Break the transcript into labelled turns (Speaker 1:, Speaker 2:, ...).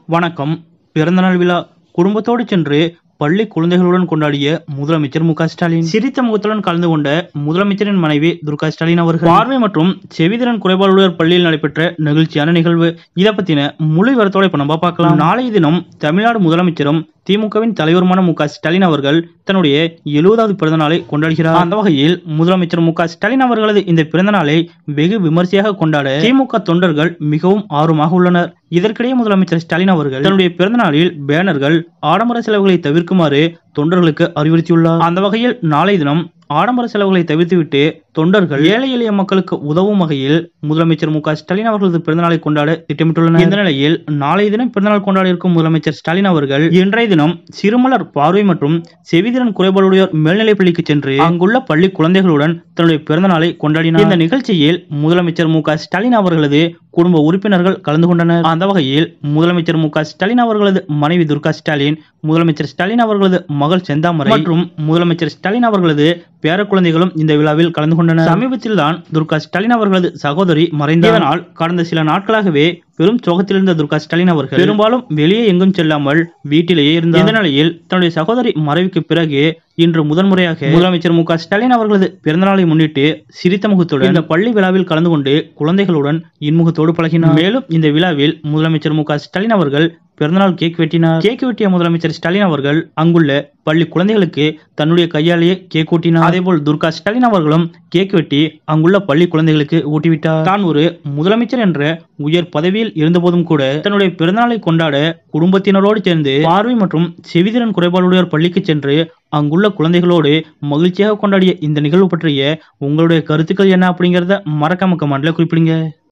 Speaker 1: வணக்கம் பிறந்தநாள் விழா குடும்பத்தோடு சென்று பள்ளி குழந்தைகளுடன் கொண்டாடிய முதலமைச்சர் மு க ஸ்டாலின் சிரித்த முகத்துடன் கலந்து கொண்ட முதலமைச்சரின் மனைவி துர்கா ஸ்டாலின் அவர்கள் பார்வை மற்றும் செவிதிறன் குறைபாடுடையோர் பள்ளியில் நடைபெற்ற நெகிழ்ச்சியான நிகழ்வு இதை பத்தின முழு விவரத்தோட இப்ப நம்ம பார்க்கலாம் நாளைய தினம் தமிழ்நாடு முதலமைச்சரும் திமுகவின் தலைவருமான மு க ஸ்டாலின் அவர்கள் தன்னுடைய எழுபதாவது பிறந்த நாளை கொண்டாடுகிறார் அந்த வகையில் முதலமைச்சர் மு க ஸ்டாலின் அவர்களது இந்த பிறந்த நாளை வெகு விமர்சையாக கொண்டாட திமுக தொண்டர்கள் மிகவும் ஆர்வமாக உள்ளனர் இதற்கிடையே முதலமைச்சர் ஸ்டாலின் அவர்கள் தன்னுடைய பிறந்த நாளில் பேனர்கள் ஆடம்பர செலவுகளை தவிர்க்குமாறு தொண்டர்களுக்கு அறிவுறுத்தியுள்ளார் அந்த வகையில் நாளை தினம் ஆடம்பர செலவுகளை தவிர்த்துவிட்டு தொண்டர்கள் ஏழை எளிய மக்களுக்கு உதவும் வகையில் முதலமைச்சர் மு க ஸ்டாலின் அவர்களது பிறந்தநாளை கொண்டாட திட்டமிட்டுள்ளனர் இந்த நிலையில் நாளைய தினம் பிறந்தநாள் கொண்டாட இருக்கும் முதலமைச்சர் ஸ்டாலின் அவர்கள் இன்றைய தினம் சிறுமலர் பார்வை மற்றும் செவிதிறன் குறைபாடுடையோர் மேல்நிலைப் பள்ளிக்கு சென்று அங்குள்ள பள்ளி குழந்தைகளுடன் தன்னுடைய பிறந்த நாளை கொண்டாடினார் இந்த நிகழ்ச்சியில் முதலமைச்சர் மு க ஸ்டாலின் அவர்களது குடும்ப உறுப்பினர்கள் கலந்து கொண்டனர் அந்த வகையில் முதலமைச்சர் மு க ஸ்டாலின் அவர்களது மனைவி துர்கா ஸ்டாலின் முதலமைச்சர் ஸ்டாலின் அவர்களது மகள் செந்தாமரை மற்றும் முதலமைச்சர் ஸ்டாலின் அவர்களது பேர குழந்தைகளும் இந்த விழாவில் கலந்து கொண்டனர் சமீபத்தில் தான் துர்கா ஸ்டாலின் அவர்களது சகோதரி மறைந்த இதனால் கடந்த சில நாட்களாகவே பெரும் சோகத்தில் இருந்த துர்கா ஸ்டாலின் அவர்கள் பெரும்பாலும் வெளியே எங்கும் செல்லாமல் வீட்டிலேயே இருந்தார் இந்த நிலையில் தன்னுடைய சகோதரி மறைவுக்கு பிறகு இன்று முதன்முறையாக முதலமைச்சர் மு க ஸ்டாலின் அவர்களது பிறந்தநாளை முன்னிட்டு சிரித்த முகத்துடன் இந்த பள்ளி விழாவில் கலந்து கொண்டு குழந்தைகளுடன் இன்முகத்தோடு பழகினார் மேலும் இந்த விழாவில் முதலமைச்சர் மு க ஸ்டாலின் அவர்கள் பிறந்தநாள் கேக் வெட்டினார் கேக் வெட்டிய முதலமைச்சர் ஸ்டாலின் அவர்கள் அங்குள்ள பள்ளி குழந்தைகளுக்கு தன்னுடைய கையாலேயே கேக் ஊட்டினார் அதேபோல் துர்கா ஸ்டாலின் அவர்களும் கேக் வெட்டி அங்குள்ள பள்ளி குழந்தைகளுக்கு ஊட்டிவிட்டார் தான் ஒரு முதலமைச்சர் என்ற உயர் பதவியில் இருந்தபோதும் கூட தன்னுடைய பிறந்தநாளை கொண்டாட குடும்பத்தினரோடு சேர்ந்து பார்வை மற்றும் செவிதிறன் குறைபாடுடையோர் பள்ளிக்கு சென்று அங்குள்ள குழந்தைகளோடு மகிழ்ச்சியாக கொண்டாடிய இந்த நிகழ்வு பற்றிய உங்களுடைய கருத்துக்கள் என்ன அப்படிங்கறத மறக்காம கமெண்ட்ல குறிப்பிடுங்க